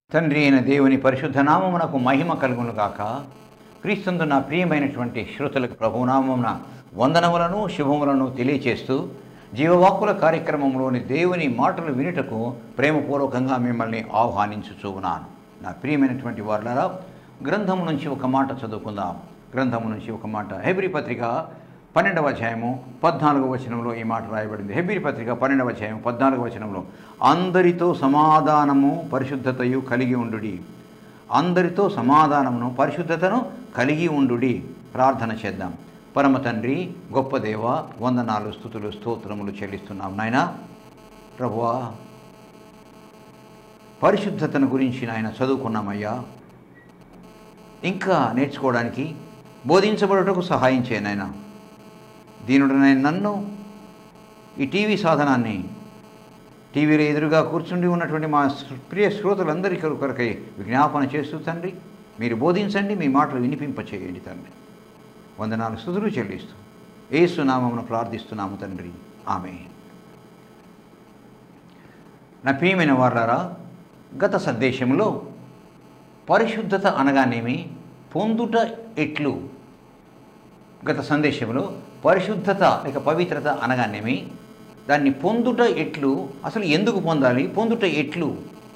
తండ్రి అయిన దేవుని పరిశుద్ధ నామమునకు మహిమ కలుగును గాక క్రీస్తుందు నా ప్రియమైనటువంటి శ్రోతలకు ప్రభునామమున వందనములను శుభములను తెలియచేస్తూ జీవవాక్కుల కార్యక్రమంలోని దేవుని మాటలు వినుటకు ప్రేమపూర్వకంగా మిమ్మల్ని ఆహ్వానించుచూ ఉన్నాను నా ప్రియమైనటువంటి వారులారా గ్రంథము నుంచి ఒక మాట చదువుకుందాం గ్రంథము నుంచి ఒక మాట హెబ్రి పత్రిక పన్నెండవ అధ్యాయము పద్నాలుగవ వచనంలో ఈ మాట రాయబడింది హెబ్రి పత్రిక పన్నెండవ అధ్యాయం పద్నాలుగవ వచనంలో అందరితో సమాధానము పరిశుద్ధతయు కలిగి ఉండుడి అందరితో సమాధానమును పరిశుద్ధతను కలిగి ఉండుడి ప్రార్థన చేద్దాం పరమ తండ్రి గొప్ప దేవ వందనాలు స్థుతులు స్తోత్రములు చెల్లిస్తున్నాం నాయనా ప్రభువా పరిశుద్ధతను గురించి నాయన చదువుకున్నామయ్యా ఇంకా నేర్చుకోవడానికి బోధించబడుటకు సహాయం చేయనైనా దీనుడనైన నన్ను ఈ టీవీ సాధనాన్ని టీవీలో ఎదురుగా కూర్చుండి ఉన్నటువంటి మా ప్రియ శ్రోతలందరి కొరకై విజ్ఞాపన చేస్తూ తండ్రి మీరు బోధించండి మీ మాటలు వినిపింపచేయండి తండ్రి వందనాలు స్థుతులు చెల్లిస్తూ ఏసునామమును ప్రార్థిస్తున్నాము తండ్రి ఆమె నా ప్రియమైన వారారా గత సందేశంలో పరిశుద్ధత అనగానేమి పొందుట ఎట్లు గత సందేశంలో పరిశుద్ధత లేక పవిత్రత అనగానేమి దాన్ని పొందుట ఎట్లు అసలు ఎందుకు పొందాలి పొందుట ఎట్లు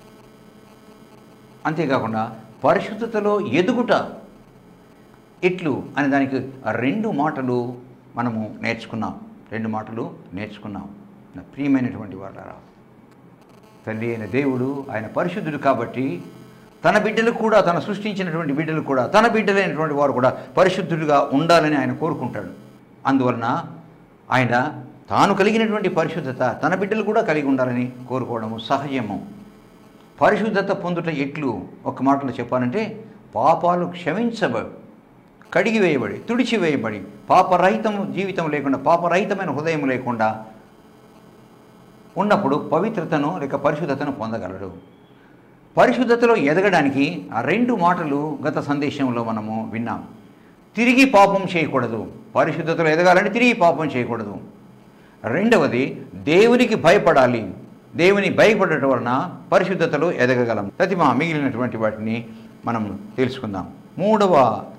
అంతేకాకుండా పరిశుద్ధతలో ఎదుగుట ఎట్లు అనే దానికి రెండు మాటలు మనము నేర్చుకున్నాం రెండు మాటలు నేర్చుకున్నాం నా ప్రియమైనటువంటి వాళ్ళరా తండ్రి అయిన దేవుడు ఆయన పరిశుద్ధుడు కాబట్టి తన బిడ్డలు కూడా తన సృష్టించినటువంటి బిడ్డలు కూడా తన బిడ్డలైనటువంటి వారు కూడా పరిశుద్ధులుగా ఉండాలని ఆయన కోరుకుంటాడు అందువలన ఆయన తాను కలిగినటువంటి పరిశుద్ధత తన బిడ్డలు కూడా కలిగి ఉండాలని కోరుకోవడము సహజము పరిశుద్ధత పొందుట ఎట్లు ఒక మాటలో చెప్పాలంటే పాపాలు క్షమించబడి కడిగివేయబడి తుడిచివేయబడి పాపరహితం జీవితం లేకుండా పాపరహితమైన హృదయం లేకుండా ఉన్నప్పుడు పవిత్రతను లేక పరిశుద్ధతను పొందగలడు పరిశుద్ధతలో ఎదగడానికి ఆ రెండు మాటలు గత సందేశంలో మనము విన్నాం తిరిగి పాపం చేయకూడదు పరిశుద్ధతలో ఎదగాలంటే తిరిగి పాపం చేయకూడదు రెండవది దేవునికి భయపడాలి దేవుని భయపడటం వలన పరిశుద్ధతలో ఎదగగలం ప్రతిమ మిగిలినటువంటి వాటిని మనం తెలుసుకుందాం మూడవ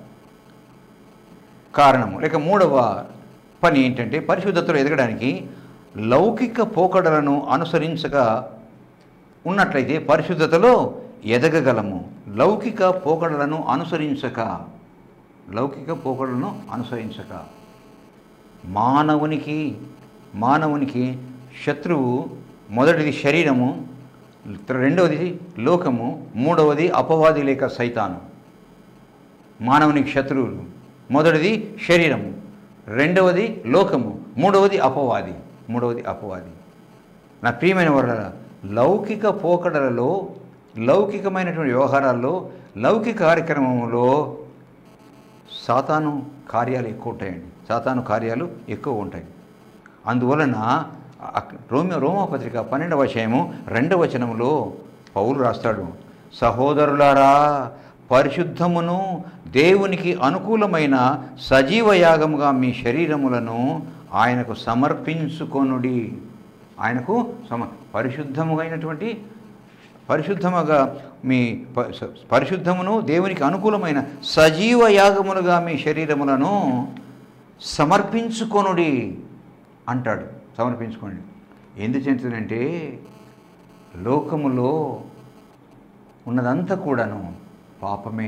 కారణము లేక మూడవ పని ఏంటంటే పరిశుద్ధతలో ఎదగడానికి లౌకిక పోకడలను అనుసరించక ఉన్నట్లయితే పరిశుద్ధతలో ఎదగగలము లౌకిక పోకడలను అనుసరించక లౌకిక పోకడలను అనుసరించక మానవునికి మానవునికి శత్రువు మొదటిది శరీరము రెండవది లోకము మూడవది అపవాది లేక సైతాను మానవునికి శత్రువులు మొదటిది శరీరము రెండవది లోకము మూడవది అపవాది మూడవది అపవాది నా ప్రియమైన వాళ్ళ లౌకిక పోకడలలో లౌకికమైనటువంటి వ్యవహారాల్లో లౌకిక కార్యక్రమంలో సాతాను కార్యాలు ఎక్కువ ఉంటాయండి సాతాను కార్యాలు ఎక్కువ ఉంటాయి అందువలన అక్- రోమ రోమపత్రిక పన్నెండవ అధ్యాయము రెండవ వచనములో పౌలు రాస్తాడు సహోదరులారా పరిశుద్ధమును దేవునికి అనుకూలమైన సజీవ యాగముగా మీ శరీరములను ఆయనకు సమర్పించుకొనుడి ఆయనకు సమ పరిశుద్ధముగైనటువంటి పరిశుద్ధముగా మీ ప- స- పరిశుద్ధమును దేవునికి అనుకూలమైన సజీవ యాగములుగా మీ శరీరములను సమర్పించుకొనుడి అంటాడు సమర్పించుకోండి ఎందుచేతంటే లోకములో ఉన్నదంతా కూడాను పాపమే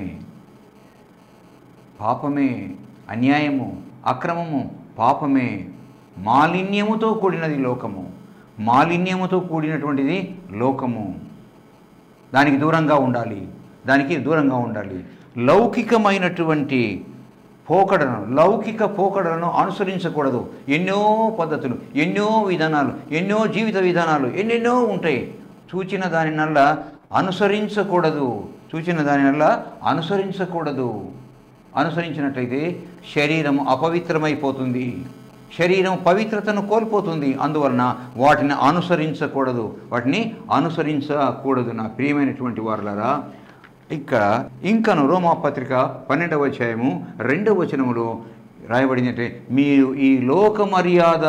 పాపమే అన్యాయము అక్రమము పాపమే మాలిన్యముతో కూడినది లోకము మాలిన్యముతో కూడినటువంటిది లోకము దానికి దూరంగా ఉండాలి దానికి దూరంగా ఉండాలి లౌకికమైనటువంటి పోకడలను లౌకిక పోకడలను అనుసరించకూడదు ఎన్నో పద్ధతులు ఎన్నో విధానాలు ఎన్నో జీవిత విధానాలు ఎన్నెన్నో ఉంటాయి చూచిన దానినల్ల అనుసరించకూడదు చూచిన దానివల్ల అనుసరించకూడదు అనుసరించినట్లయితే శరీరం అపవిత్రమైపోతుంది శరీరం పవిత్రతను కోల్పోతుంది అందువలన వాటిని అనుసరించకూడదు వాటిని అనుసరించకూడదు నా ప్రియమైనటువంటి వారులారా ఇక్కడ ఇంకను రోమా పత్రిక పన్నెండవ అధ్యాయము రెండవ వచనములో రాయబడిందంటే మీరు ఈ లోక మర్యాద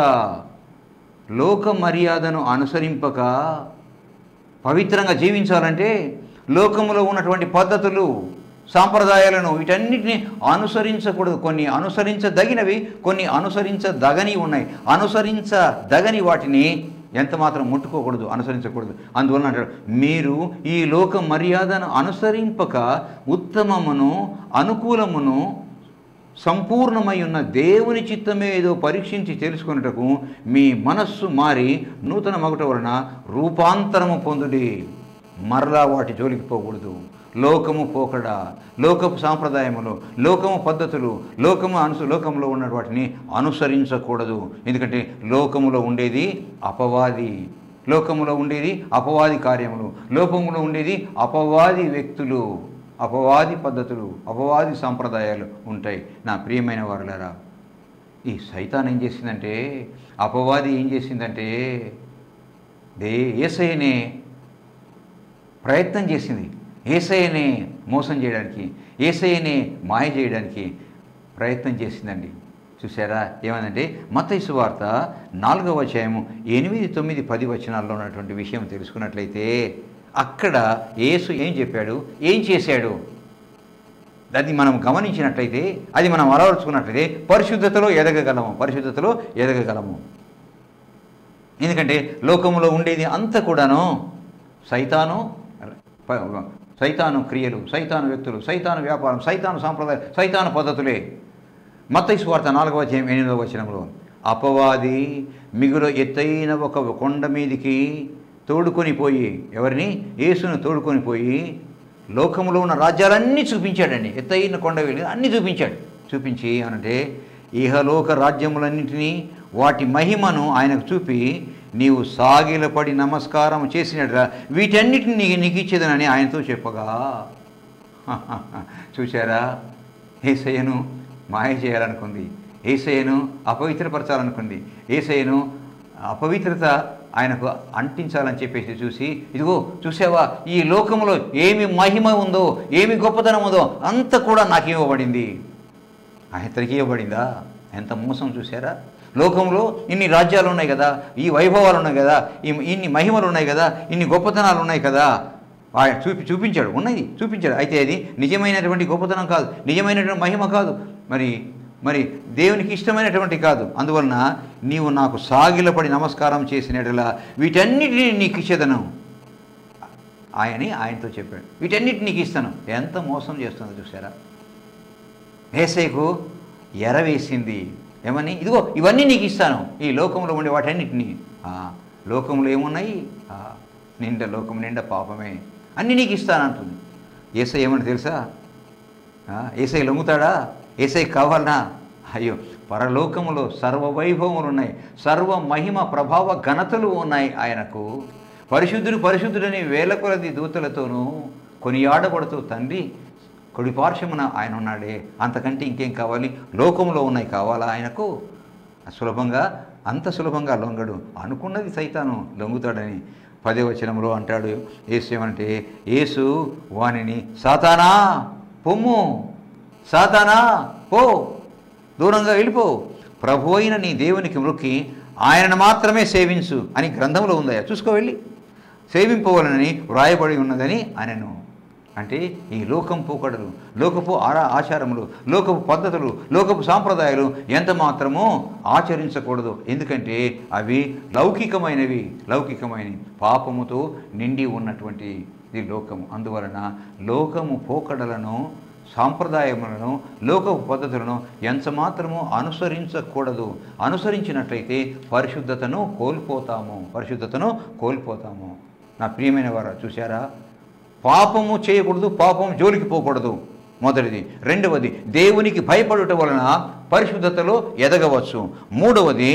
లోక మర్యాదను అనుసరింపక పవిత్రంగా జీవించాలంటే లోకములో ఉన్నటువంటి పద్ధతులు సాంప్రదాయాలను వీటన్నిటిని అనుసరించకూడదు కొన్ని అనుసరించదగినవి కొన్ని అనుసరించదగని ఉన్నాయి అనుసరించదగని వాటిని ఎంత మాత్రం ముట్టుకోకూడదు అనుసరించకూడదు అందువలన అంటాడు మీరు ఈ లోక మర్యాదను అనుసరింపక ఉత్తమమును అనుకూలమును సంపూర్ణమై ఉన్న దేవుని చిత్తమే ఏదో పరీక్షించి తెలుసుకున్నటకు మీ మనస్సు మారి నూతన మగుట వలన రూపాంతరము పొందుడి మరలా వాటి జోలికి పోకూడదు లోకము పోకడ లోకపు సాంప్రదాయములు లోకము పద్ధతులు లోకము అనుసు లోకంలో ఉన్న వాటిని అనుసరించకూడదు ఎందుకంటే లోకములో ఉండేది అపవాది లోకములో ఉండేది అపవాది కార్యములు లోకములో ఉండేది అపవాది వ్యక్తులు అపవాది పద్ధతులు అపవాది సాంప్రదాయాలు ఉంటాయి నా ప్రియమైన వారులారా ఈ సైతాన్ ఏం చేసిందంటే అపవాది ఏం చేసిందంటే దే ఏసైనే ప్రయత్నం చేసింది ఏసైనే మోసం చేయడానికి ఏసైనే మాయ చేయడానికి ప్రయత్నం చేసిందండి చూసారా ఏమందంటే మత్తయి వార్త నాలుగవ అధ్యాయము ఎనిమిది తొమ్మిది పది వచనాల్లో ఉన్నటువంటి విషయం తెలుసుకున్నట్లయితే అక్కడ యేసు ఏం చెప్పాడు ఏం చేశాడు అది మనం గమనించినట్లయితే అది మనం అలవరుచుకున్నట్లయితే పరిశుద్ధతలో ఎదగగలము పరిశుద్ధతలో ఎదగగలము ఎందుకంటే లోకంలో ఉండేది అంతా కూడాను సైతాను ప- సైతాను క్రియలు సైతాను వ్యక్తులు సైతాను వ్యాపారం సైతాను సాంప్రదాయం సైతాను పద్ధతులే మత్తయి సువార్త నాలుగవ అధ్యాయం ఎనిమిదవ వచనంలో అపవాది మిగులు ఎత్తైన ఒక కొండ మీదికి తోడుకొని పోయి ఎవరిని యేసును తోడుకొని పోయి లోకంలో ఉన్న రాజ్యాలన్నీ చూపించాడండి ఎత్తైన కొండ వెళ్ళి అన్నీ చూపించాడు చూపించి అనంటే ఇహలోక రాజ్యములన్నింటినీ వాటి మహిమను ఆయనకు చూపి నీవు సాగిలపడి నమస్కారం చేసినట్రా వీటన్నిటిని నీకు నీకు ఇచ్చేదనని ఆయనతో చెప్పగా చూశారా ఏసయ్యను మాయ చేయాలనుకుంది ఏసయ్యను అపవిత్రపరచాలనుకుంది ఏసయ్యను అపవిత్రత ఆయనకు అంటించాలని చెప్పేసి చూసి ఇదిగో చూసావా ఈ లోకంలో ఏమి మహిమ ఉందో ఏమి గొప్పతనం ఉందో అంత కూడా నాకు ఇవ్వబడింది ఆయనకి ఇవ్వబడిందా ఎంత మోసం చూసారా లోకంలో ఇన్ని రాజ్యాలు ఉన్నాయి కదా ఈ వైభవాలు ఉన్నాయి కదా ఈ ఇన్ని మహిమలు ఉన్నాయి కదా ఇన్ని గొప్పతనాలు ఉన్నాయి కదా ఆయన చూపి చూపించాడు ఉన్నాయి చూపించాడు అయితే అది నిజమైనటువంటి గొప్పతనం కాదు నిజమైనటువంటి మహిమ కాదు మరి మరి దేవునికి ఇష్టమైనటువంటి కాదు అందువలన నీవు నాకు సాగిలపడి నమస్కారం చేసినట్లా వీటన్నిటిని నీకు ఇచ్చేదను ఆయని ఆయనతో చెప్పాడు వీటన్నిటిని నీకు ఇస్తాను ఎంత మోసం చేస్తుందో చూసారా ఏసైకు ఎరవేసింది ఏమని ఇదిగో ఇవన్నీ నీకు ఇస్తాను ఈ లోకంలో ఉండే వాటన్నిటినీ ఆ, లోకంలో ఏమున్నాయి ఆ, నిండా లోకం నిండా పాపమే అన్నీ నీకు ఇస్తానంటుంది ఏసై ఏమని తెలుసా ఆ, ఏసై లొంగుతాడా ఏసై కావాలనా అయ్యో పరలోకములో సర్వ వైభవములు ఉన్నాయి సర్వ మహిమ ప్రభావ ఘనతలు ఉన్నాయి ఆయనకు పరిశుద్ధుడు పరిశుద్ధుడని వేల కొలది దూతలతోనూ కొనియాడబడుతూ తండ్రి కుడిపార్శ్వమున ఆయన ఉన్నాడే అంతకంటే ఇంకేం కావాలి లోకంలో ఉన్నాయి కావాలా ఆయనకు సులభంగా అంత సులభంగా లొంగడు అనుకున్నది సైతాను లొంగుతాడని పదే వచనంలో అంటాడు యేసు ఏమంటే యేసు వానిని సాతానా పొమ్ము సాతానా పో దూరంగా వెళ్ళిపో ప్రభు అయిన నీ దేవునికి మొక్కి ఆయనను మాత్రమే సేవించు అని గ్రంథంలో ఉందయ్యా చూసుకో వెళ్ళి సేవింపవలనని వ్రాయబడి ఉన్నదని అనను అంటే ఈ లోకం పోకడలు లోకపు ఆరా ఆచారములు లోకపు పద్ధతులు లోకపు సాంప్రదాయాలు ఎంత మాత్రమో ఆచరించకూడదు ఎందుకంటే అవి లౌకికమైనవి లౌకికమైనవి పాపముతో నిండి ఉన్నటువంటి ఈ లోకము అందువలన లోకము పోకడలను సాంప్రదాయములను లోకపు పద్ధతులను ఎంత మాత్రము అనుసరించకూడదు అనుసరించినట్లయితే పరిశుద్ధతను కోల్పోతాము పరిశుద్ధతను కోల్పోతాము నా ప్రియమైన వారు చూసారా పాపము చేయకూడదు పాపం జోలికి పోకూడదు మొదటిది రెండవది దేవునికి భయపడుట వలన పరిశుద్ధతలో ఎదగవచ్చు మూడవది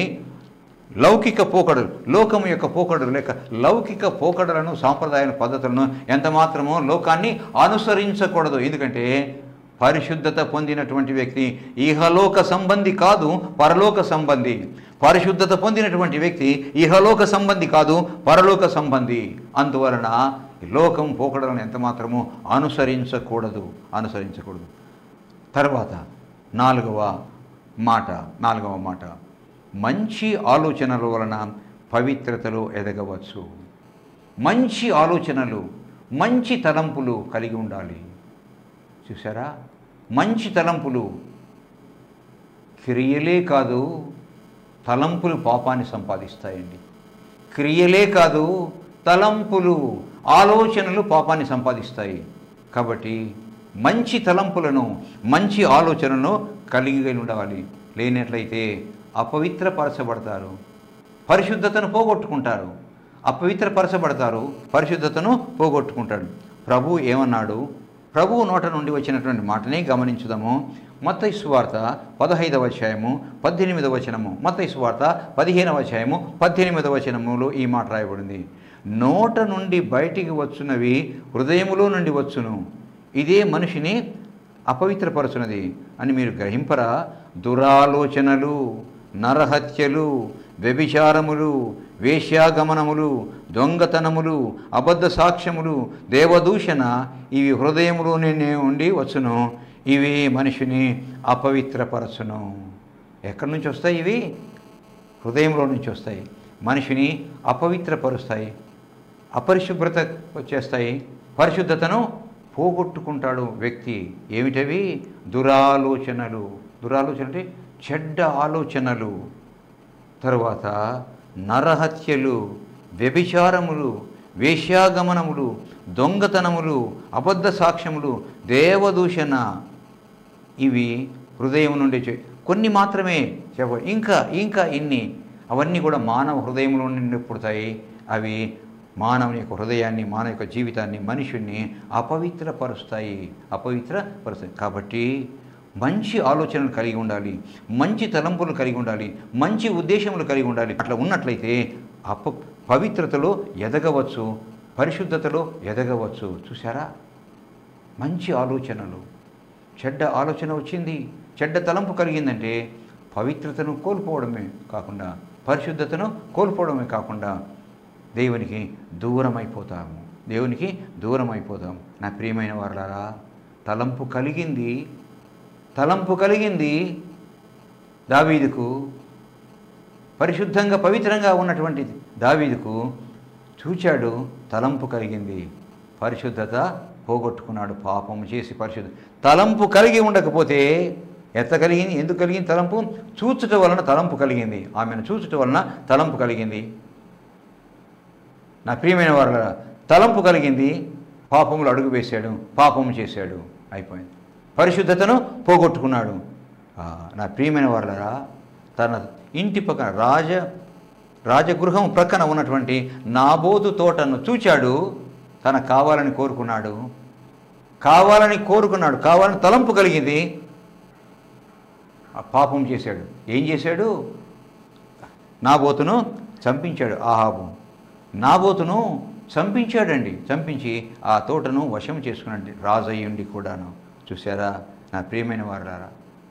లౌకిక పోకడలు లోకము యొక్క పోకడలు లేక లౌకిక పోకడలను సాంప్రదాయ పద్ధతులను ఎంత మాత్రమో లోకాన్ని అనుసరించకూడదు ఎందుకంటే పరిశుద్ధత పొందినటువంటి వ్యక్తి ఇహలోక సంబంధి కాదు పరలోక సంబంధి పరిశుద్ధత పొందినటువంటి వ్యక్తి ఇహలోక సంబంధి కాదు పరలోక సంబంధి అందువలన ఈ లోకం పోకడలను ఎంత మాత్రమో అనుసరించకూడదు అనుసరించకూడదు తర్వాత నాలుగవ మాట నాలుగవ మాట మంచి ఆలోచనల వలన పవిత్రతలో ఎదగవచ్చు మంచి ఆలోచనలు మంచి తలంపులు కలిగి ఉండాలి చూసారా మంచి తలంపులు క్రియలే కాదు తలంపులు పాపాన్ని సంపాదిస్తాయండి క్రియలే కాదు తలంపులు ఆలోచనలు పాపాన్ని సంపాదిస్తాయి కాబట్టి మంచి తలంపులను మంచి ఆలోచనను కలిగి ఉండాలి లేనట్లయితే అపవిత్రపరచబడతారు పరిశుద్ధతను పోగొట్టుకుంటారు అపవిత్రపరచబడతారు పరిశుద్ధతను పోగొట్టుకుంటాడు ప్రభు ఏమన్నాడు ప్రభువు నోట నుండి వచ్చినటువంటి మాటనే గమనించుదాము మత్తయి సువార్త పదహైదవ అధ్యాయము పద్దెనిమిదవ వచనము మత్తయి సువార్త పదిహేనవ అధ్యాయము పద్దెనిమిదవ వచనములో ఈ మాట రాయబడింది నోట నుండి బయటికి వచ్చునవి హృదయములో నుండి వచ్చును ఇదే మనిషిని అపవిత్రపరచునది అని మీరు గ్రహింపరా దురాలోచనలు నరహత్యలు వ్యభిచారములు వేశ్యాగమనములు దొంగతనములు అబద్ధ సాక్ష్యములు దేవదూషణ ఇవి హృదయములోనే ఉండి వచ్చును ఇవి మనిషిని అపవిత్రపరచును ఎక్కడి నుంచి వస్తాయి ఇవి హృదయంలో నుంచి వస్తాయి మనిషిని అపవిత్రపరుస్తాయి అపరిశుభ్రత చేస్తాయి పరిశుద్ధతను పోగొట్టుకుంటాడు వ్యక్తి ఏమిటవి దురాలోచనలు దురాలోచన అంటే చెడ్డ ఆలోచనలు తరువాత నరహత్యలు వ్యభిచారములు వేశ్యాగమనములు దొంగతనములు అబద్ధ సాక్ష్యములు దేవదూషణ ఇవి హృదయం నుండి చే- కొన్ని మాత్రమే చెప్ప ఇంకా ఇంకా ఇన్ని అవన్నీ కూడా మానవ హృదయంలో నుండి పుడతాయి అవి మానవుని యొక్క హృదయాన్ని మానవ యొక్క జీవితాన్ని మనుషుణ్ణి అపవిత్రపరుస్తాయి అపవిత్రపరుస్తాయి కాబట్టి మంచి ఆలోచనలు కలిగి ఉండాలి మంచి తలంపులు కలిగి ఉండాలి మంచి ఉద్దేశములు కలిగి ఉండాలి అట్లా ఉన్నట్లయితే అప పవిత్రతలో ఎదగవచ్చు పరిశుద్ధతలో ఎదగవచ్చు చూసారా మంచి ఆలోచనలు చెడ్డ ఆలోచన వచ్చింది చెడ్డ తలంపు కలిగిందంటే పవిత్రతను కోల్పోవడమే కాకుండా పరిశుద్ధతను కోల్పోవడమే కాకుండా దేవునికి దూరం అయిపోతాము దేవునికి దూరం అయిపోతాం నా ప్రియమైన వారలారా తలంపు కలిగింది తలంపు కలిగింది దావీదుకు పరిశుద్ధంగా పవిత్రంగా ఉన్నటువంటి దావీదుకు చూచాడు తలంపు కలిగింది పరిశుద్ధత పోగొట్టుకున్నాడు పాపము చేసి పరిశుద్ధ తలంపు కలిగి ఉండకపోతే ఎత్త కలిగింది ఎందుకు కలిగింది తలంపు చూచుట వలన తలంపు కలిగింది ఆమెను చూచుట వలన తలంపు కలిగింది నా ప్రియమైన వారు తలంపు కలిగింది పాపములు అడుగు వేశాడు పాపము చేశాడు అయిపోయింది పరిశుద్ధతను పోగొట్టుకున్నాడు ఆ, నా ప్రియమైన వాళ్ళరా తన ఇంటి పక్కన రాజ రాజగృహం ప్రక్కన ఉన్నటువంటి నాబోదు తోటను చూచాడు తన కావాలని కోరుకున్నాడు కావాలని కోరుకున్నాడు కావాలని తలంపు కలిగింది ఆ పాపం చేశాడు ఏం చేశాడు నాబోతును చంపించాడు ఆహాబు నాబోతును చంపించాడండి చంపించి ఆ తోటను వశం చేసుకున్నాడు రాజయ్యుండి కూడాను చూసారా నా ప్రియమైన వారారా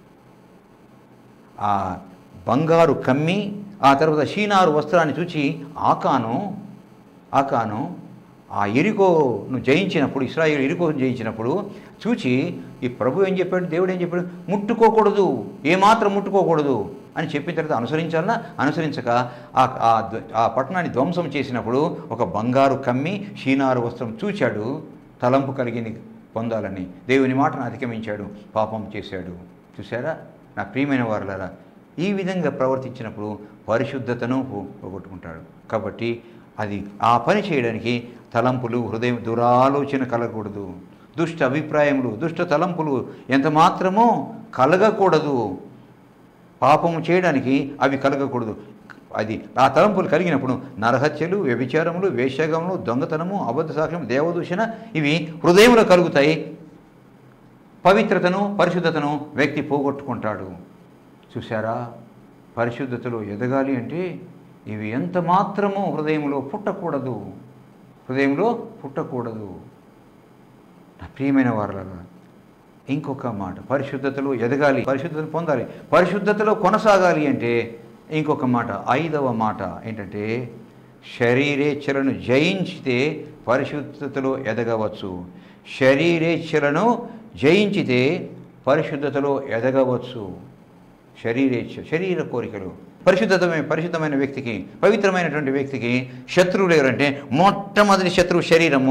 ఆ బంగారు కమ్మి ఆ తర్వాత షీనారు వస్త్రాన్ని చూచి ఆకాను ఆకాను ఆ ఎరికోను జయించినప్పుడు ఇస్రాయేల్ ఎరికోను జయించినప్పుడు చూచి ఈ ప్రభు ఏం చెప్పాడు దేవుడు ఏం చెప్పాడు ముట్టుకోకూడదు ఏమాత్రం ముట్టుకోకూడదు అని చెప్పిన తర్వాత అనుసరించాలన్నా అనుసరించక ఆ ఆ ధ్వ- ఆ పట్టణాన్ని ధ్వంసం చేసినప్పుడు ఒక బంగారు కమ్మి షీనారు వస్త్రం చూచాడు తలంపు కలిగింది పొందాలని దేవుని మాటను అధిగమించాడు పాపం చేశాడు చూసారా నా ప్రియమైన వారులారా ఈ విధంగా ప్రవర్తించినప్పుడు పరిశుద్ధతను పో- పోగొట్టుకుంటాడు కాబట్టి అది ఆ పని చేయడానికి తలంపులు హృదయం దురాలోచన కలగకూడదు దుష్ట అభిప్రాయములు దుష్ట తలంపులు ఎంత మాత్రమో కలగకూడదు పాపము చేయడానికి అవి కలగకూడదు అది ఆ తలంపులు కలిగినప్పుడు నరహత్యలు వ్యభిచారములు వేశ్యాగములు దొంగతనము అబద్ధ సాక్ష్యం దేవదూషణ ఇవి హృదయంలో కలుగుతాయి పవిత్రతను పరిశుద్ధతను వ్యక్తి పోగొట్టుకుంటాడు చూసారా పరిశుద్ధతలో ఎదగాలి అంటే ఇవి ఎంత మాత్రమూ హృదయంలో పుట్టకూడదు హృదయంలో పుట్టకూడదు నా ప్రియమైన వారులారా ఇంకొక మాట పరిశుద్ధతలో ఎదగాలి పరిశుద్ధతను పొందాలి పరిశుద్ధతలో కొనసాగాలి అంటే ఇంకొక మాట ఐదవ మాట ఏంటంటే శరీరేచ్ఛలను జయించితే పరిశుద్ధతలో ఎదగవచ్చు శరీరేచ్ఛలను జయించితే పరిశుద్ధతలో ఎదగవచ్చు శరీరేచ్ఛ శరీర కోరికలు పరిశుద్ధతమైన పరిశుద్ధమైన వ్యక్తికి పవిత్రమైనటువంటి వ్యక్తికి శత్రువులు ఎవరంటే మొట్టమొదటి శత్రువు శరీరము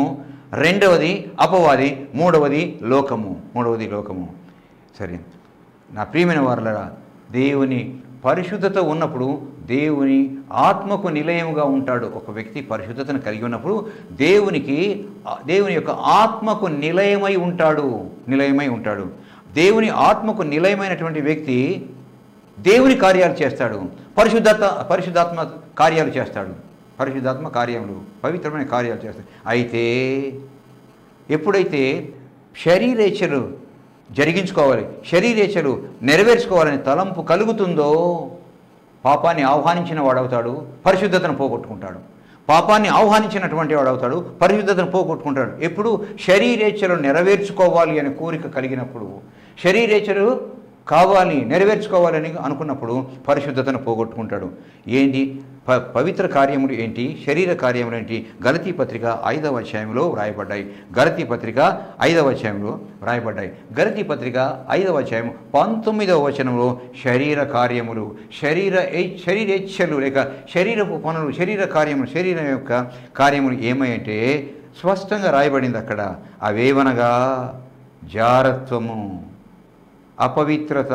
రెండవది అపవాది మూడవది లోకము మూడవది లోకము సరే నా ప్రియమైన వారులరా దేవుని పరిశుద్ధత ఉన్నప్పుడు దేవుని ఆత్మకు నిలయముగా ఉంటాడు ఒక వ్యక్తి పరిశుద్ధతను కలిగి ఉన్నప్పుడు దేవునికి ఆ దేవుని యొక్క ఆత్మకు నిలయమై ఉంటాడు నిలయమై ఉంటాడు దేవుని ఆత్మకు నిలయమైనటువంటి వ్యక్తి దేవుని కార్యాలు చేస్తాడు పరిశుద్ధత పరిశుద్ధాత్మ కార్యాలు చేస్తాడు పరిశుద్ధాత్మ కార్యములు పవిత్రమైన కార్యాలు చేస్తాడు అయితే ఎప్పుడైతే శరీరేచ్ఛలు జరిగించుకోవాలి శరీరేచ్ఛలు నెరవేర్చుకోవాలని తలంపు కలుగుతుందో పాపాన్ని ఆహ్వానించిన వాడవుతాడు పరిశుద్ధతను పోగొట్టుకుంటాడు పాపాన్ని ఆహ్వానించినటువంటి వాడవుతాడు పరిశుద్ధతను పోగొట్టుకుంటాడు ఎప్పుడు శరీరేచ్ఛలు నెరవేర్చుకోవాలి అనే కోరిక కలిగినప్పుడు శరీరేచ్ఛలు కావాలి నెరవేర్చుకోవాలని అనుకున్నప్పుడు పరిశుద్ధతను పోగొట్టుకుంటాడు ఏంటి ప పవిత్ర కార్యములు ఏంటి శరీర కార్యములు ఏంటి గలతీ పత్రిక ఐదవ అధ్యాయంలో వ్రాయబడ్డాయి గలతీ పత్రిక ఐదవ అధ్యాయంలో వ్రాయబడ్డాయి గలతీ పత్రిక ఐదవ అధ్యాయం పంతొమ్మిదవ వచనంలో శరీర కార్యములు శరీర ఏ- శరీరేచ్ఛలు లేక శరీరపు పనులు శరీర కార్యములు శరీరం యొక్క కార్యములు ఏమంటే స్పష్టంగా రాయబడింది అక్కడ అవేవనగా జారత్వము అపవిత్రత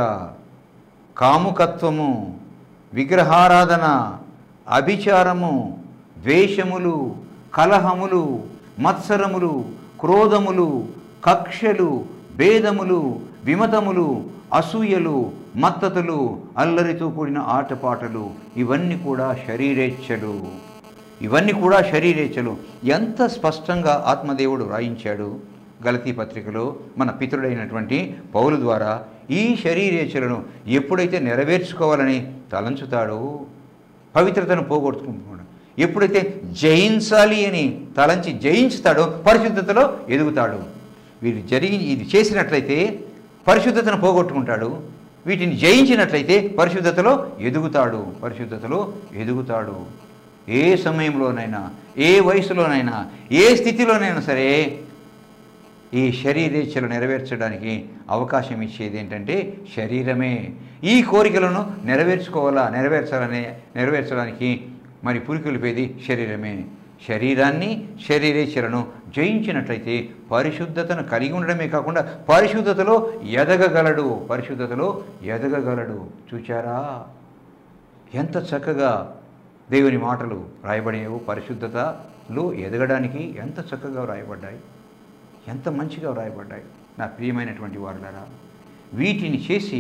కాముకత్వము విగ్రహారాధన అభిచారము ద్వేషములు కలహములు మత్సరములు క్రోధములు కక్షలు భేదములు విమతములు అసూయలు మత్తతులు అల్లరితో కూడిన ఆటపాటలు ఇవన్నీ కూడా శరీరేచ్ఛలు ఇవన్నీ కూడా శరీరేచ్ఛలు ఎంత స్పష్టంగా ఆత్మదేవుడు రాయించాడు గలతీ పత్రికలో మన పితరుడైనటువంటి పౌలు ద్వారా ఈ శరీరేచ్ఛలను ఎప్పుడైతే నెరవేర్చుకోవాలని తలంచుతాడో పవిత్రతను పోగొట్టుకుంటున్నాడు ఎప్పుడైతే జయించాలి అని తలంచి జయించుతాడో పరిశుద్ధతలో ఎదుగుతాడు వీరు జరిగి ఇది చేసినట్లయితే పరిశుద్ధతను పోగొట్టుకుంటాడు వీటిని జయించినట్లయితే పరిశుద్ధతలో ఎదుగుతాడు పరిశుద్ధతలో ఎదుగుతాడు ఏ సమయంలోనైనా ఏ వయసులోనైనా ఏ స్థితిలోనైనా సరే ఈ శరీరేచ్ఛలు నెరవేర్చడానికి అవకాశం ఇచ్చేది ఏంటంటే శరీరమే ఈ కోరికలను నెరవేర్చుకోవాలా నెరవేర్చాలనే నెరవేర్చడానికి మరి పురికొల్పేది శరీరమే శరీరాన్ని శరీరేచ్ఛలను జయించినట్లయితే పరిశుద్ధతను కలిగి ఉండడమే కాకుండా పరిశుద్ధతలో ఎదగగలడు పరిశుద్ధతలో ఎదగగలడు చూచారా ఎంత చక్కగా దేవుని మాటలు రాయబడేవో పరిశుద్ధతలో ఎదగడానికి ఎంత చక్కగా రాయబడ్డాయి ఎంత మంచిగా వ్రాయబడ్డాయి నా ప్రియమైనటువంటి వారులారా వీటిని చేసి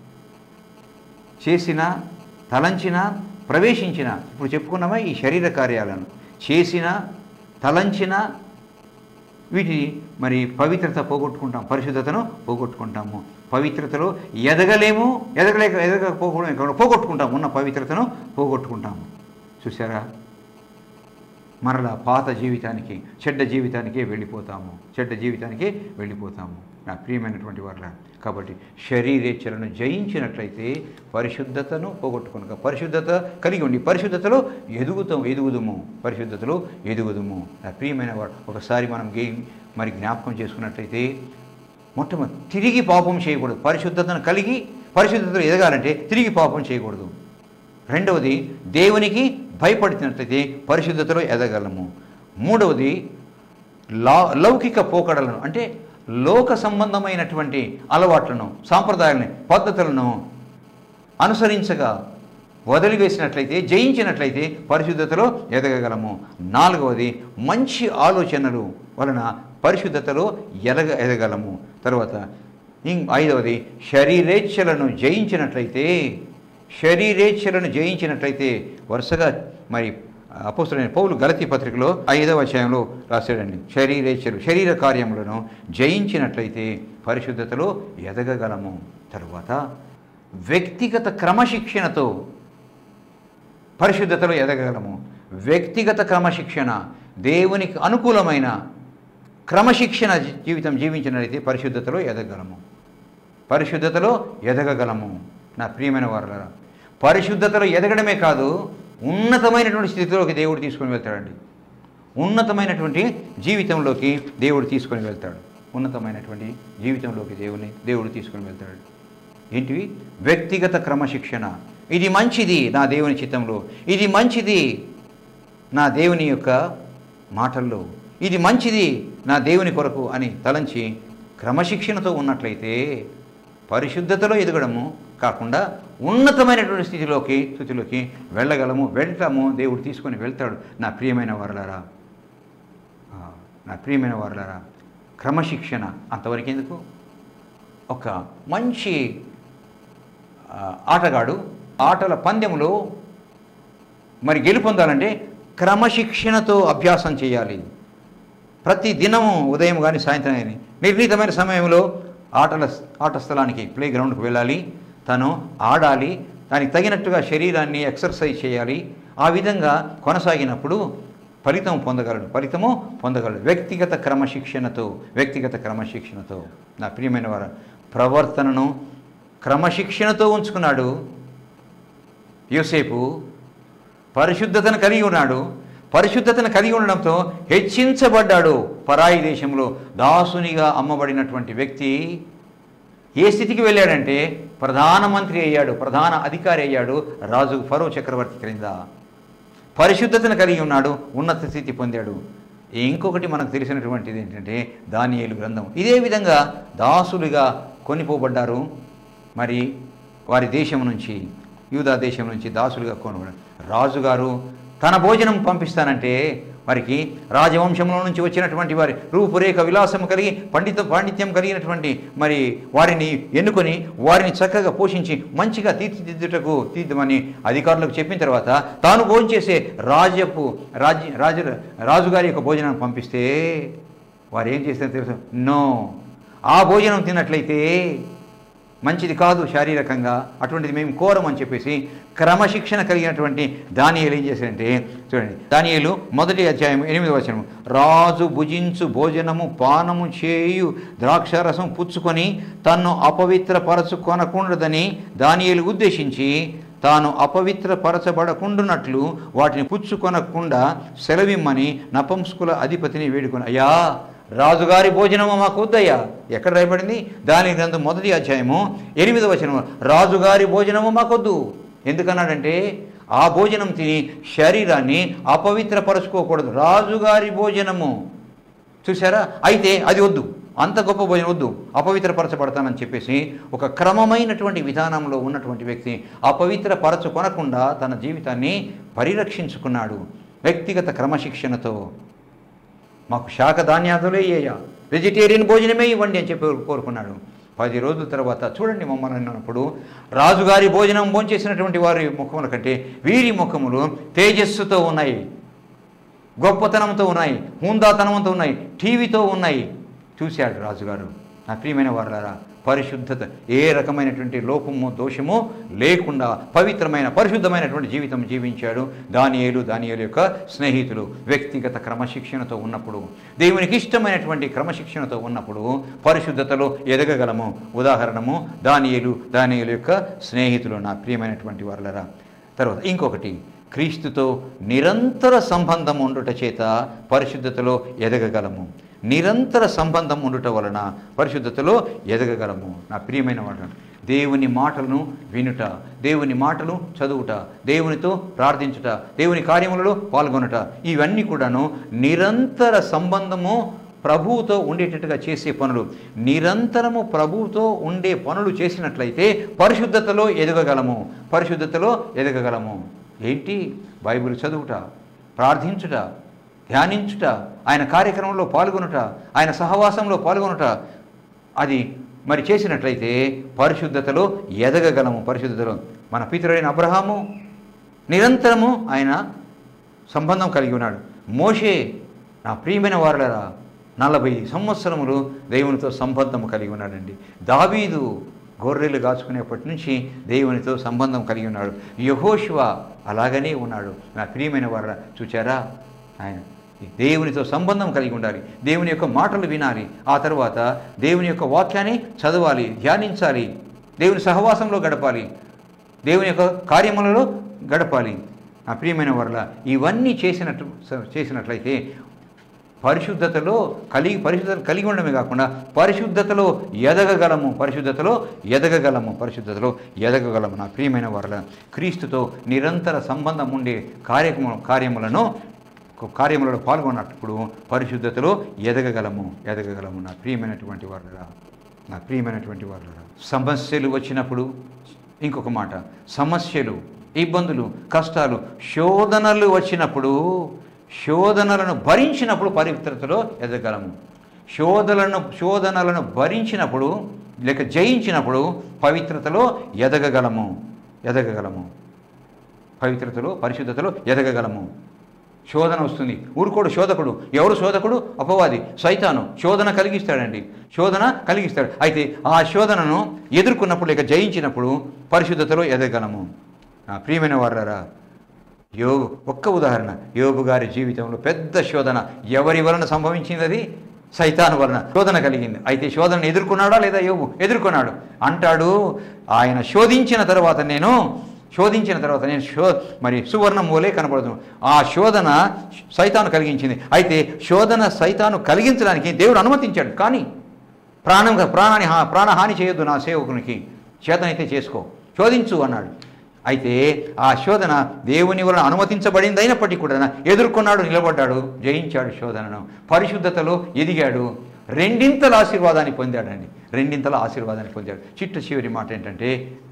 చేసిన తలంచిన ప్రవేశించిన ఇప్పుడు చెప్పుకున్నామా ఈ శరీర కార్యాలను చేసిన తలంచిన వీటి మరి పవిత్రత పోగొట్టుకుంటాం పరిశుద్ధతను పోగొట్టుకుంటాము పవిత్రతలో ఎదగలేము ఎదగలేక ఎదగకపోవడం కాకుండా పోగొట్టుకుంటాం ఉన్న పవిత్రతను పోగొట్టుకుంటాము చూసారా మరలా పాత జీవితానికి చెడ్డ జీవితానికే వెళ్ళిపోతాము చెడ్డ జీవితానికే వెళ్ళిపోతాము నా ప్రియమైనటువంటి వాళ్ళ కాబట్టి శరీరేచ్ఛలను జయించినట్లయితే పరిశుద్ధతను పోగొట్టుకునక పరిశుద్ధత కలిగి ఉండి పరిశుద్ధతలో ఎదుగుతాం ఎదుగుదుము పరిశుద్ధతలో ఎదుగుదుము నా ప్రియమైన వాడు ఒకసారి మనం గే మరి జ్ఞాపకం చేసుకున్నట్లయితే మొట్టమొదటి తిరిగి పాపం చేయకూడదు పరిశుద్ధతను కలిగి పరిశుద్ధతలో ఎదగాలంటే తిరిగి పాపం చేయకూడదు రెండవది దేవునికి భయపడినట్లయితే పరిశుద్ధతలో ఎదగలము మూడవది లా లౌకిక పోకడలను అంటే లోక సంబంధమైనటువంటి అలవాట్లను సాంప్రదాయాలని పద్ధతులను అనుసరించగా వదిలివేసినట్లయితే జయించినట్లయితే పరిశుద్ధతలో ఎదగగలము నాలుగవది మంచి ఆలోచనలు వలన పరిశుద్ధతలో ఎదగ ఎదగలము తర్వాత ఇం ఐదవది శరీరేచ్ఛలను జయించినట్లయితే శరీరేచ్ఛలను జయించినట్లయితే వరుసగా మరి అపోస్తులైన పౌలు గలతి పత్రికలో ఐదవ అధ్యాయంలో రాశాడండి శరీరేచ్ఛలు శరీర కార్యములను జయించినట్లయితే పరిశుద్ధతలో ఎదగగలము తరువాత వ్యక్తిగత క్రమశిక్షణతో పరిశుద్ధతలో ఎదగగలము వ్యక్తిగత క్రమశిక్షణ దేవునికి అనుకూలమైన క్రమశిక్షణ జీవితం జీవించినట్లయితే పరిశుద్ధతలో ఎదగగలము పరిశుద్ధతలో ఎదగగలము నా ప్రియమైన వారులారా పరిశుద్ధతలో ఎదగడమే కాదు ఉన్నతమైనటువంటి స్థితిలోకి దేవుడు తీసుకొని వెళ్తాడండి ఉన్నతమైనటువంటి జీవితంలోకి దేవుడు తీసుకొని వెళ్తాడు ఉన్నతమైనటువంటి జీవితంలోకి దేవుని దేవుడు తీసుకొని వెళ్తాడు ఏంటివి వ్యక్తిగత క్రమశిక్షణ ఇది మంచిది నా దేవుని చిత్తంలో ఇది మంచిది నా దేవుని యొక్క మాటల్లో ఇది మంచిది నా దేవుని కొరకు అని తలంచి క్రమశిక్షణతో ఉన్నట్లయితే పరిశుద్ధతలో ఎదగడము కాకుండా ఉన్నతమైనటువంటి స్థితిలోకి స్థితిలోకి వెళ్ళగలము వెళ్తాము దేవుడు తీసుకొని వెళ్తాడు నా ప్రియమైన వారలారా ఆ, నా ప్రియమైన వారలారా క్రమశిక్షణ అంతవరకు ఎందుకు ఒక మంచి ఆ, ఆటగాడు ఆటల పందెంలో మరి గెలుపొందాలంటే క్రమశిక్షణతో అభ్యాసం చేయాలి ప్రతి దినము ఉదయం కానీ సాయంత్రం కానీ నిర్ణీతమైన సమయంలో ఆటల ఆట స్థలానికి ప్లే గ్రౌండ్కి వెళ్ళాలి తను ఆడాలి దానికి తగినట్టుగా శరీరాన్ని ఎక్సర్సైజ్ చేయాలి ఆ విధంగా కొనసాగినప్పుడు ఫలితం పొందగలడు ఫలితము పొందగలడు వ్యక్తిగత క్రమశిక్షణతో వ్యక్తిగత క్రమశిక్షణతో నా ప్రియమైన వారు ప్రవర్తనను క్రమశిక్షణతో ఉంచుకున్నాడు యోసేపు పరిశుద్ధతను కలిగి ఉన్నాడు పరిశుద్ధతను కలిగి ఉండడంతో హెచ్చించబడ్డాడు పరాయి దేశంలో దాసునిగా అమ్మబడినటువంటి వ్యక్తి ఏ స్థితికి వెళ్ళాడంటే ప్రధానమంత్రి అయ్యాడు ప్రధాన అధికారి అయ్యాడు రాజు ఫరో చక్రవర్తి క్రింద పరిశుద్ధతను కలిగి ఉన్నాడు ఉన్నత స్థితి పొందాడు ఇంకొకటి మనకు తెలిసినటువంటిది ఏంటంటే దానియేలు గ్రంథం ఇదే విధంగా దాసులుగా కొనిపోబడ్డారు మరి వారి దేశం నుంచి యూదా దేశం నుంచి దాసులుగా కొనబడ్డారు రాజుగారు తన భోజనం పంపిస్తానంటే వారికి రాజవంశంలో నుంచి వచ్చినటువంటి వారి రూపురేఖ విలాసం కలిగి పండిత పాండిత్యం కలిగినటువంటి మరి వారిని ఎన్నుకొని వారిని చక్కగా పోషించి మంచిగా తీర్చిదిద్దుటకు తీర్చమని అధికారులకు చెప్పిన తర్వాత తాను భోజనం చేసే రాజపు రాజ్య రాజు రాజుగారి యొక్క భోజనాన్ని పంపిస్తే వారు ఏం చేస్తారో తెలుసు నో ఆ భోజనం తిన్నట్లయితే మంచిది కాదు శారీరకంగా అటువంటిది మేము కోరం అని చెప్పేసి క్రమశిక్షణ కలిగినటువంటి దానియేలు ఏం చేశారంటే చూడండి దానియేలు మొదటి అధ్యాయం ఎనిమిది వచనం రాజు భుజించు భోజనము పానము చేయు ద్రాక్షారసం పుచ్చుకొని తన్ను అపవిత్రపరచుకొనకూడదని దానియేలు ఉద్దేశించి తాను అపవిత్రపరచబడకుండునట్లు వాటిని పుచ్చుకొనకుండా సెలవిమ్మని నపంస్కుల అధిపతిని వేడుకొని అయ్యా రాజుగారి భోజనము మాకు వద్దయ్యా ఎక్కడ రాయబడింది దాని గ్రంథం మొదటి అధ్యాయము ఎనిమిదవ వచనం రాజుగారి భోజనము మాకొద్దు ఎందుకన్నాడంటే ఆ భోజనం తిని శరీరాన్ని అపవిత్రపరచుకోకూడదు రాజుగారి భోజనము చూసారా అయితే అది వద్దు అంత గొప్ప భోజనం వద్దు అపవిత్రపరచబడతానని చెప్పేసి ఒక క్రమమైనటువంటి విధానంలో ఉన్నటువంటి వ్యక్తి అపవిత్రపరచుకొనకుండా తన జీవితాన్ని పరిరక్షించుకున్నాడు వ్యక్తిగత క్రమశిక్షణతో మాకు శాఖ ధాన్యాదులే ఇయ్యా వెజిటేరియన్ భోజనమే ఇవ్వండి అని చెప్పి కోరుకున్నాడు పది రోజుల తర్వాత చూడండి మమ్మల్ని అన్నప్పుడు రాజుగారి భోజనం భోంచేసినటువంటి వారి ముఖముల కంటే వీరి ముఖములు తేజస్సుతో ఉన్నాయి గొప్పతనంతో ఉన్నాయి హుందాతనంతో ఉన్నాయి టీవీతో ఉన్నాయి చూశాడు రాజుగారు నా ప్రియమైన వారులారా పరిశుద్ధత ఏ రకమైనటువంటి లోపము దోషము లేకుండా పవిత్రమైన పరిశుద్ధమైనటువంటి జీవితం జీవించాడు దానియేలు దానియేలు యొక్క స్నేహితులు వ్యక్తిగత క్రమశిక్షణతో ఉన్నప్పుడు దేవునికి ఇష్టమైనటువంటి క్రమశిక్షణతో ఉన్నప్పుడు పరిశుద్ధతలో ఎదగగలము ఉదాహరణము దానియేలు దానియేలు యొక్క స్నేహితులు నా ప్రియమైనటువంటి వారులరా తర్వాత ఇంకొకటి క్రీస్తుతో నిరంతర సంబంధం ఉండుట చేత పరిశుద్ధతలో ఎదగగలము నిరంతర సంబంధం ఉండుట వలన పరిశుద్ధతలో ఎదగగలము నా ప్రియమైన వాడు దేవుని మాటలను వినుట దేవుని మాటలు చదువుట దేవునితో ప్రార్థించుట దేవుని కార్యములలో పాల్గొనుట ఇవన్నీ కూడాను నిరంతర సంబంధము ప్రభువుతో ఉండేటట్టుగా చేసే పనులు నిరంతరము ప్రభువుతో ఉండే పనులు చేసినట్లయితే పరిశుద్ధతలో ఎదగగలము పరిశుద్ధతలో ఎదగగలము ఏంటి బైబిల్ చదువుట ప్రార్థించుట ధ్యానించుట ఆయన కార్యక్రమంలో పాల్గొనుట ఆయన సహవాసంలో పాల్గొనుట అది మరి చేసినట్లయితే పరిశుద్ధతలో ఎదగగలము పరిశుద్ధతలో మన పితరుడైన అబ్రహాము నిరంతరము ఆయన సంబంధం కలిగి ఉన్నాడు మోషే నా ప్రియమైన వారులరా నలభై సంవత్సరములు దేవునితో సంబంధం కలిగి ఉన్నాడండి దావీదు గొర్రెలు కాచుకునేప్పటి నుంచి దేవునితో సంబంధం కలిగి ఉన్నాడు యహోశివ అలాగనే ఉన్నాడు నా ప్రియమైన వారు చూచారా ఆయన దేవునితో సంబంధం కలిగి ఉండాలి దేవుని యొక్క మాటలు వినాలి ఆ తర్వాత దేవుని యొక్క వాక్యాన్ని చదవాలి ధ్యానించాలి దేవుని సహవాసంలో గడపాలి దేవుని యొక్క కార్యములలో గడపాలి ఆ ప్రియమైన వరల ఇవన్నీ చేసినట్టు చేసినట్లయితే పరిశుద్ధతలో కలిగి పరిశుద్ధత కలిగి ఉండడమే కాకుండా పరిశుద్ధతలో ఎదగగలము పరిశుద్ధతలో ఎదగగలము పరిశుద్ధతలో ఎదగగలము నా ప్రియమైన వరల క్రీస్తుతో నిరంతర సంబంధం ఉండే కార్యక్రమ కార్యములను కార్యములలో పాల్గొన్నప్పుడు పరిశుద్ధతలో ఎదగగలము ఎదగగలము నా ప్రియమైనటువంటి వారులరా నా ప్రియమైనటువంటి వారులరా సమస్యలు వచ్చినప్పుడు ఇంకొక మాట సమస్యలు ఇబ్బందులు కష్టాలు శోధనలు వచ్చినప్పుడు శోధనలను భరించినప్పుడు పవిత్రతలో ఎదగలము శోధనలను శోధనలను భరించినప్పుడు లేక జయించినప్పుడు పవిత్రతలో ఎదగగలము ఎదగగలము పవిత్రతలో పరిశుద్ధతలో ఎదగగలము శోధన వస్తుంది ఊరుకోడు శోధకుడు ఎవరు శోధకుడు అపవాది సైతాను శోధన కలిగిస్తాడండి శోధన కలిగిస్తాడు అయితే ఆ శోధనను ఎదుర్కొన్నప్పుడు లేక జయించినప్పుడు పరిశుద్ధతలో ఎదగలము నా ప్రియమైన వారారా యోగు ఒక్క ఉదాహరణ యోగు గారి జీవితంలో పెద్ద శోధన ఎవరి వలన సంభవించింది అది సైతాను వలన శోధన కలిగింది అయితే శోధనను ఎదుర్కొన్నాడా లేదా యోగు ఎదుర్కొన్నాడు అంటాడు ఆయన శోధించిన తర్వాత నేను శోధించిన తర్వాత నేను శో మరి సువర్ణం మూలే కనపడదు ఆ శోధన సైతాను కలిగించింది అయితే శోధన సైతాను కలిగించడానికి దేవుడు అనుమతించాడు కానీ ప్రాణం ప్రాణాన్ని హా- ప్రాణహాని చేయొద్దు నా సేవకునికి చేతనైతే చేసుకో శోధించు అన్నాడు అయితే ఆ శోధన దేవుని వలన అనుమతించబడింది అయినప్పటికీ కూడా ఎదుర్కొన్నాడు నిలబడ్డాడు జయించాడు శోధనను పరిశుద్ధతలో ఎదిగాడు రెండింతల ఆశీర్వాదాన్ని పొందాడండి రెండింతల ఆశీర్వాదాన్ని పొందాడు చిట్ట చివరి మాట ఏంటంటే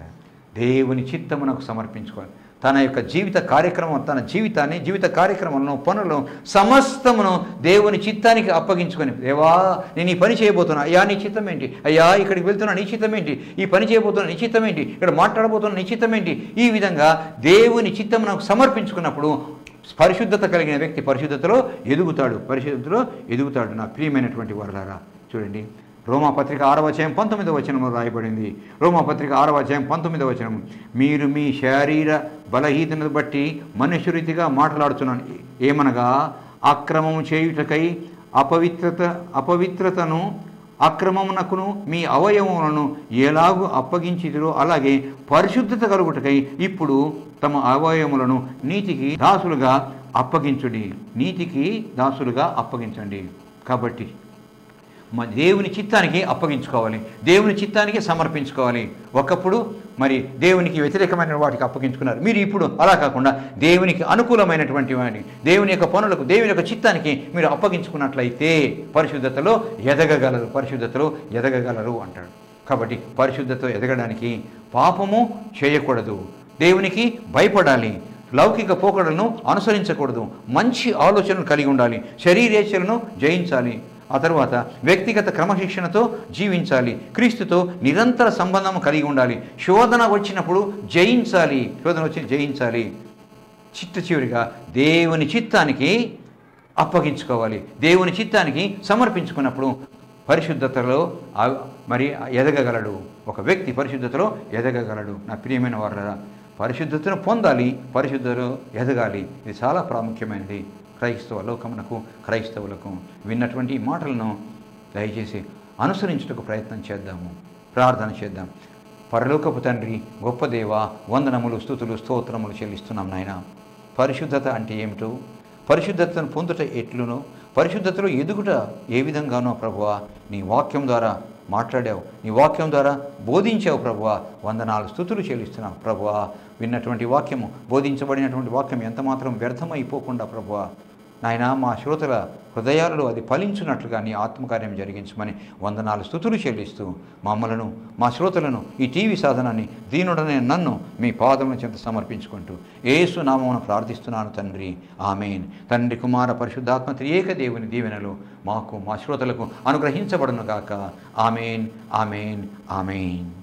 దేవుని చిత్తమునకు సమర్పించుకోవాలి తన యొక్క జీవిత కార్యక్రమం తన జీవితాన్ని జీవిత కార్యక్రమంలో పనులను సమస్తమును దేవుని చిత్తానికి అప్పగించుకొని దేవా నేను ఈ పని చేయబోతున్నా అయ్యా నీ చిత్తం ఏంటి అయ్యా ఇక్కడికి వెళ్తున్నా నీ చిత్తం ఏంటి ఈ పని చేయబోతున్నా నీ చిత్తం ఏంటి ఇక్కడ మాట్లాడబోతున్నా నీ చిత్తం ఏంటి ఈ విధంగా దేవుని చిత్తమునకు సమర్పించుకున్నప్పుడు పరిశుద్ధత కలిగిన వ్యక్తి పరిశుద్ధతలో ఎదుగుతాడు పరిశుద్ధతలో ఎదుగుతాడు నా ప్రియమైనటువంటి వారులారా చూడండి రోమాపత్రిక ఆరవ అధ్యాయం పంతొమ్మిదవ వచనంలో రాయబడింది రోమాపత్రిక ఆరవ అధ్యాయం పంతొమ్మిదవ వచనం మీరు మీ శరీర బలహీనతను బట్టి మనుష్యరీతిగా మాట్లాడుతున్నాను ఏమనగా అక్రమము చేయుటకై అపవిత్రత అపవిత్రతను అక్రమమునకును మీ అవయవములను ఎలాగూ అప్పగించిదిరో అలాగే పరిశుద్ధత కలుగుటకై ఇప్పుడు తమ అవయవములను నీతికి దాసులుగా అప్పగించుడి నీతికి దాసులుగా అప్పగించండి కాబట్టి మా దేవుని చిత్తానికి అప్పగించుకోవాలి దేవుని చిత్తానికి సమర్పించుకోవాలి ఒకప్పుడు మరి దేవునికి వ్యతిరేకమైన వాటికి అప్పగించుకున్నారు మీరు ఇప్పుడు అలా కాకుండా దేవునికి అనుకూలమైనటువంటి వాటిని దేవుని యొక్క పనులకు దేవుని యొక్క చిత్తానికి మీరు అప్పగించుకున్నట్లయితే పరిశుద్ధతలో ఎదగగలరు పరిశుద్ధతలో ఎదగగలరు అంటాడు కాబట్టి పరిశుద్ధతలో ఎదగడానికి పాపము చేయకూడదు దేవునికి భయపడాలి లౌకిక పోకడలను అనుసరించకూడదు మంచి ఆలోచనలు కలిగి ఉండాలి శరీరేచ్ఛలను జయించాలి ఆ తర్వాత వ్యక్తిగత క్రమశిక్షణతో జీవించాలి క్రీస్తుతో నిరంతర సంబంధం కలిగి ఉండాలి శోధన వచ్చినప్పుడు జయించాలి శోధన వచ్చి జయించాలి చిట్ట చివరిగా దేవుని చిత్తానికి అప్పగించుకోవాలి దేవుని చిత్తానికి సమర్పించుకున్నప్పుడు పరిశుద్ధతలో ఆ- మరి ఎదగగలడు ఒక వ్యక్తి పరిశుద్ధతలో ఎదగగలడు నా ప్రియమైన వారులరా పరిశుద్ధతను పొందాలి పరిశుద్ధతలో ఎదగాలి ఇది చాలా ప్రాముఖ్యమైనది క్రైస్తవ లోకమునకు క్రైస్తవులకు విన్నటువంటి ఈ మాటలను దయచేసి అనుసరించుటకు ప్రయత్నం చేద్దాము ప్రార్థన చేద్దాం పరలోకపు తండ్రి గొప్ప దేవ వందనములు స్థుతులు స్తోత్రములు చెల్లిస్తున్నాం నాయన పరిశుద్ధత అంటే ఏమిటో పరిశుద్ధతను పొందుట ఎట్లునో పరిశుద్ధతలో ఎదుగుట ఏ విధంగానో ప్రభువా నీ వాక్యం ద్వారా మాట్లాడావు నీ వాక్యం ద్వారా బోధించావు ప్రభువా వందనాలు స్థుతులు చెల్లిస్తున్నావు ప్రభువా విన్నటువంటి వాక్యము బోధించబడినటువంటి వాక్యం ఎంత మాత్రం వ్యర్థమైపోకుండా ప్రభువా నాయన మా శ్రోతల హృదయాలలో అది ఫలించున్నట్లుగా నీ ఆత్మకార్యం జరిగించమని వందనాలు స్థుతులు చెల్లిస్తూ మమ్మలను మా శ్రోతలను ఈ టీవీ సాధనాన్ని దీనుడనే నన్ను మీ పాదముల చెంత సమర్పించుకుంటూ ఏసు నామమును ప్రార్థిస్తున్నాను తండ్రి ఆమెన్ తండ్రి కుమార పరిశుద్ధాత్మ త్రియేక దేవుని దీవెనలు మాకు మా శ్రోతలకు అనుగ్రహించబడును గాక ఆమెన్ ఆమెన్ ఆమెన్